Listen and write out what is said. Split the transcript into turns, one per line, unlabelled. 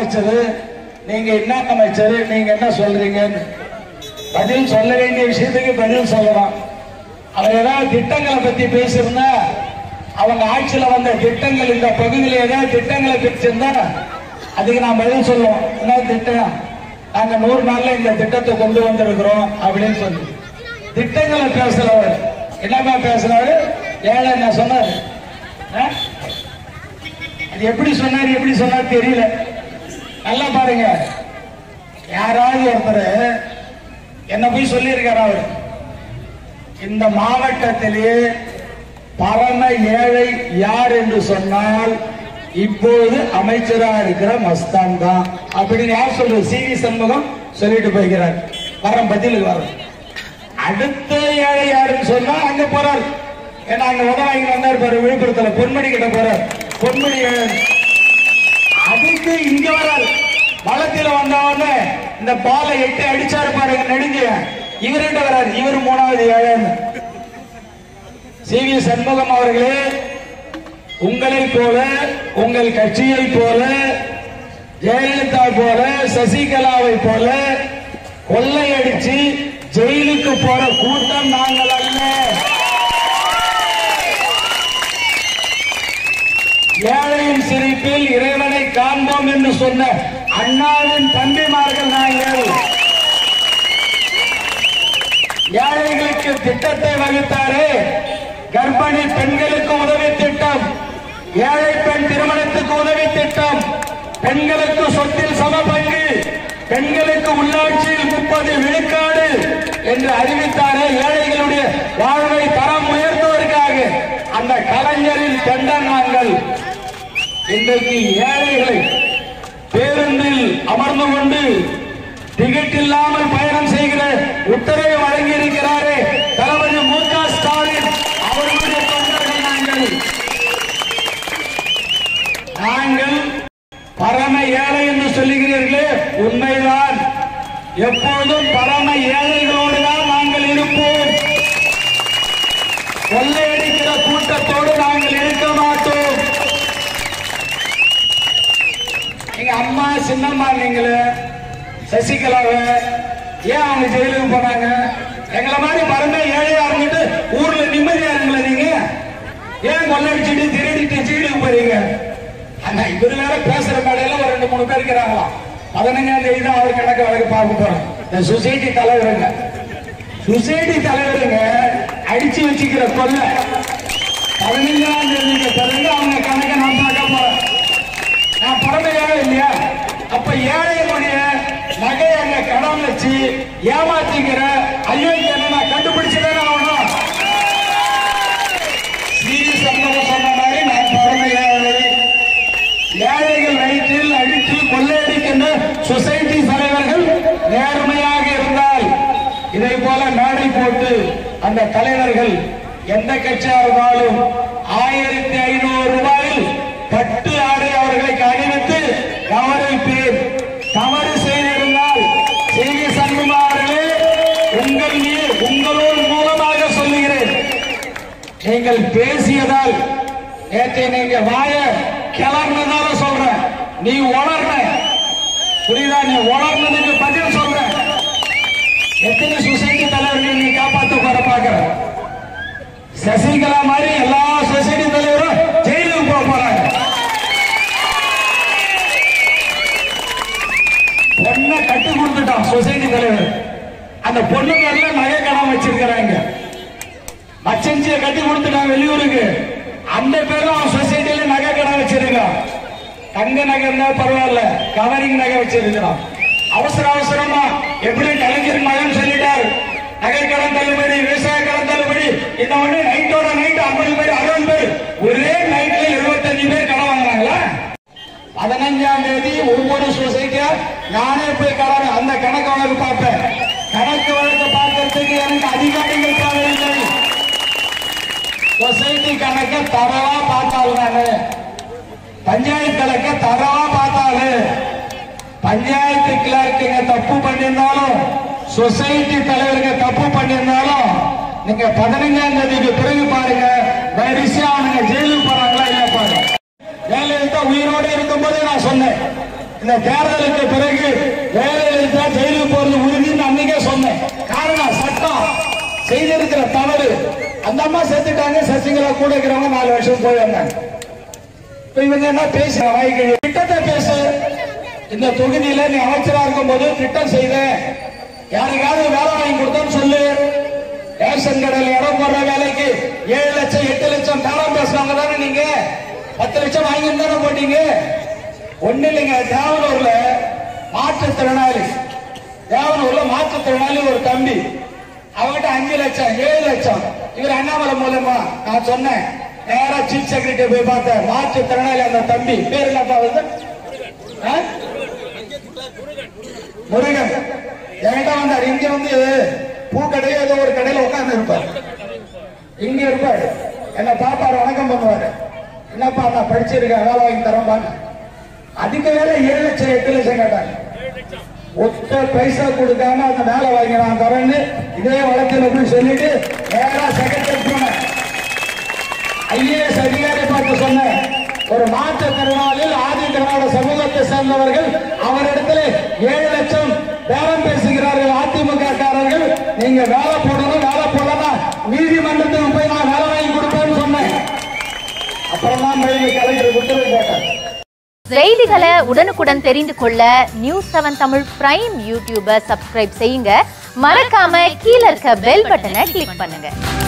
அமைச்சர் நீங்க என்ன அமைச்சர் நீங்க என்ன சொல்றீங்கன்னு பதில் சொல்ல வேண்டிய விஷயத்துக்கு பதில் சொல்லலாம் அவர் ஏதாவது திட்டங்களை பத்தி பேசியிருந்தா அவங்க ஆட்சியில வந்த திட்டங்கள் இந்த பகுதியில் ஏதாவது திட்டங்களை பேசியிருந்தா அதுக்கு நான் பதில் சொல்லுவோம் என்ன திட்டம் நாங்க நூறு நாள்ல இந்த திட்டத்தை கொண்டு வந்திருக்கிறோம் அப்படின்னு சொல்லி திட்டங்களை பேசல அவர் என்னமா பேசுறாரு ஏழை என்ன சொன்னாரு ஆ? அது எப்படி சொன்னாரு எப்படி சொன்னாரு தெரியல நல்லா பாருங்க யாராவது ஒருத்தர் என்ன போய் சொல்லியிருக்காரு அவர் இந்த மாவட்டத்திலே பரம ஏழை யார் என்று சொன்னால் இப்போது அமைச்சரா இருக்கிற மஸ்தான் தான் அப்படின்னு யார் சொல்றது சி வி சண்முகம் சொல்லிட்டு போய்கிறார் வரோம் பதிலுக்கு வரோம் அடுத்த ஏழை யாருன்னு சொன்னா அங்க போறார் ஏன்னா அங்க உதவாங்க வந்தார் பாரு விழுப்புரத்துல பொன்மணி கிட்ட போறார் பொன்மணி ஏழை. அதுக்கு இங்க வராரு வளத்தில வந்தவொடனே இந்த பாலை எட்டு அடிச்சாரு பாருங்க நெடுஞ்ச இவர்கிட்ட வராரு இவர் மூணாவது ஏழன்னு சி வி சண்முகம் அவர்களே உங்களைப் போல உங்கள் கட்சியை போல ஜெயலலிதா போல சசிகலாவை போல கொள்ளையடிச்சு ஜெயிலுக்கு போற கூட்டம் நாங்கள் அல்ல ஏழையின் சிரிப்பில் இறைவனை காண்போம் என்று சொன்ன அண்ணாவின் தம்பிமார்கள் நாங்கள் ஏழைகளுக்கு திட்டத்தை வகுத்தாரே கர்ப்பிணி பெண்களுக்கு உதவி திட்டம் ஏழை பெண் திருமணத்துக்கு உதவி திட்டம் பெண்களுக்கு சொத்தில் சம பங்கு பெண்களுக்கு உள்ளாட்சியில் முப்பது விழுக்காடு என்று அறிவித்தாரே ஏழைகளுடைய வாழ்வை தரம் உயர்த்துவதற்காக அந்த கலைஞரின் தொண்டன் நாங்கள் இன்றைக்கு ஏழைகளை பேருந்தில் அமர்ந்து கொண்டு டிக்கெட் இல்லாமல் பயணம் செய்கிற உத்தரவை வழங்கி இருக்கிறாரே தளபதி மு க ஸ்டாலின் அவர்களுடைய தொண்டர்கள் நாங்கள் நாங்கள் பரம ஏழை என்று சொல்லுகிறீர்களே உண்மைதான் எப்போதும் பரம ஏழைகளோடு தான் நாங்கள் இருப்போம் கொள்ளையடிக்கிற கூட்டத்தோடு நாங்கள் இருக்க மாட்டோம் எங்க அம்மா சின்னம்மா நீங்களே சசிகலாவை ஏன் அவங்க ஜெயிலுக்கு போனாங்க எங்களை மாதிரி பரமே ஏழையா இருந்துட்டு ஊர்ல நிம்மதியா இருங்கள நீங்க ஏன் கொள்ளடிச்சிட்டு திருடிட்டு ஜெயிலுக்கு போறீங்க ஆனா இவரு வேற பேசுற மேடையில ஒரு ரெண்டு மூணு பேர் இருக்கிறாங்களாம் பதினஞ்சாம் தேதி தான் அவர் கணக்கு வழக்கு பார்க்க போறோம் இந்த சொசைட்டி தலைவருங்க சொசைட்டி தலைவருங்க அடிச்சு வச்சுக்கிற கொள்ளை பதினஞ்சாம் தேதிக்கு பிறகு அவங்க கணக்கை நான் பார்க்க போறேன் நான் பரம ஏழை இல்லையா அப்ப ஏழைகளுடைய நகை அங்க கடன் வச்சு ஏமாத்திக்கிற அயோக்கியனை நான் கண்டுபிடிச்சுதானே ஆகணும் ஸ்ரீ சம்பவம் சொன்ன மாதிரி நான் பரம ஏழை ஏழைகள் வயிற்றில் அடித்து கொள்ளையடிக்கின்ற சொசைட்டி தலைவர்கள் நேர்மையாக இருந்தால் இதை போல மேடை போட்டு அந்த தலைவர்கள் எந்த கட்சியா இருந்தாலும் ஆயிரத்தி ஐநூறு ரூபாயில் பட்டு ஆடை அவர்களுக்கு அணிவித்து கவனிப்பேன் தவறு செய்திருந்தால் செய்தி சண்முகார்களே உங்கள் மீது உங்களோடு மூலமாக சொல்லுகிறேன் நீங்கள் பேசியதால் நேற்று நீங்க வாய கிளர்னதால சொல்றேன் நீ உணர்ன புரியுதா நீ உணர்னதுக்கு பதில் சொல்ற எத்தனை சொசைட்டி தலைவர்கள் நீ காப்பாத்து போற பாக்குற சசிகலா மாதிரி எல்லா சொசைட்டி தலைவரும் ஜெயிலுக்கு போக போறாங்க பொண்ணை கட்டி கொடுத்துட்டான் சொசைட்டி தலைவர் அந்த பொண்ணு பேர்ல நகை கடன் வச்சிருக்கிறாங்க மச்சஞ்சிய கட்டி கொடுத்துட்டான் வெளியூருக்கு அந்த பேரும் அவன் சொசைட்டில நகை கடை வச்சிருக்கான் தங்க நகை இருந்தா பரவாயில்ல கவரிங் நகை வச்சிருக்கிறான் அவசர அவசரமா எப்படி கலைஞர் மகன் சொல்லிட்டார் நகை கடன் தள்ளுபடி விவசாய கடன் தள்ளுபடி இந்த ஒண்ணு நைட்டோட நைட் ஐம்பது பேர் அறுபது பேர் ஒரே நைட்ல இருபத்தஞ்சு பேர் கடன் வாங்குறாங்களா பதினஞ்சாம் தேதி ஒவ்வொரு சொசைட்டியா நானே போய் கடன் அந்த கணக்கு வழக்கு பார்ப்பேன் கணக்கு வழக்கு பார்க்கறதுக்கு எனக்கு அதிகாரிகள் தேவையில்லை சொசைட்டி கணக்க தரவா பார்த்தாள் நானு பஞ்சாயத்து கணக்க தரவா பார்த்தாளு பஞ்சாயத்து கிளர்க்குங்க தப்பு பண்ணியிருந்தாலும் சொசைட்டி தலைவருங்க தப்பு பண்ணியிருந்தாலும் நீங்க பதினஞ்சாம் தேதிக்கு பிறகு பாருங்க வரிசையா அவனுங்க ஜெயிலுக்கு போறாங்களா இல்ல பாருங்க ஜெயலலிதா உயிரோடு இருக்கும்போது நான் சொன்னேன் இந்த தேர்தலுக்கு பிறகு ஜெயலலிதா ஜெயிலுக்கு போறது உறுதின்னு அன்னைக்கே சொன்னேன் காரணம் சட்டம் செய்திருக்கிற தவறு அந்த அம்மா செத்துட்டாங்க சசிகலா கூட இருக்கிறவங்க நாலு வருஷம் போய் வந்தாங்க இப்ப இவங்க என்ன பேசுற வாய்க்கு திட்டத்தை பேசு இந்த தொகுதியில நீ அமைச்சரா இருக்கும் போது திட்டம் செய்த யாருக்காவது வேலை வாங்கி கொடுத்தோன்னு சொல்லு ரேஷன் கடையில் இடம் போடுற வேலைக்கு ஏழு லட்சம் எட்டு லட்சம் தானம் பேசுறவங்க தானே நீங்க பத்து லட்சம் வாங்கி தானே போட்டீங்க ஒண்ணு இல்லைங்க தேவனூர்ல மாற்றுத்திறனாளி தேவனூர்ல மாற்றுத்திறனாளி ஒரு தம்பி அவங்கிட்ட அஞ்சு லட்சம் ஏழு லட்சம் இவர் அண்ணாமலை மூலமா நான் சொன்னேன் நேரா சீஃப் செக்ரட்டரி போய் பார்த்தேன் மாற்றுத்திறனாளி அந்த தம்பி பேர் என்னப்பா வருது ஆ? முருகன் என்கிட்ட வந்தார் இங்க வந்து பூக்கடையோ ஏதோ ஒரு கடையில உட்கார்ந்து இருப்பார் இங்க இருப்பாரு என்ன பாப்பாரு வணக்கம் பண்ணுவாரு என்னப்பா நான் படிச்சிருக்கேன் வேலை வாங்கி தரேன் அதுக்கு வேற ஏழு லட்சம் எட்டு லட்சம் கேட்டாங்க ஒத்த பைசா கொடுக்காம அந்த வேலை வாங்கி நான் தரேன்னு இதே வழக்கில் போய் சொல்லிட்டு நேரா செக்ரட்டரி போனேன் ஐஏஎஸ் அதிகாரி பார்த்து சொன்னேன் ஒரு மாற்றுத்திறனாளில் ஆதி திராவிட சமூகத்தை சேர்ந்தவர்கள் அவரிடத்துல ஏழு லட்சம் பேரம் பேசுகிறார்கள் அதிமுக காரர்கள் நீங்க வேலை போடணும் வேலை போடலாம் நீதிமன்றத்துக்கு போய் நான் வேலை வாங்கி கொடுப்பேன்னு சொன்னேன் அப்புறம் தான் போய் கலைஞர் உத்தரவு போட்டேன்
செய்திகளை உடனுக்குடன் தெரிந்து கொள்ள நியூஸ் செவன் தமிழ் பிரைம் யூடியூபை சப்ஸ்கிரைப் செய்யுங்க மறக்காம கீழ இருக்க பெல் பட்டனை கிளிக் பண்ணுங்க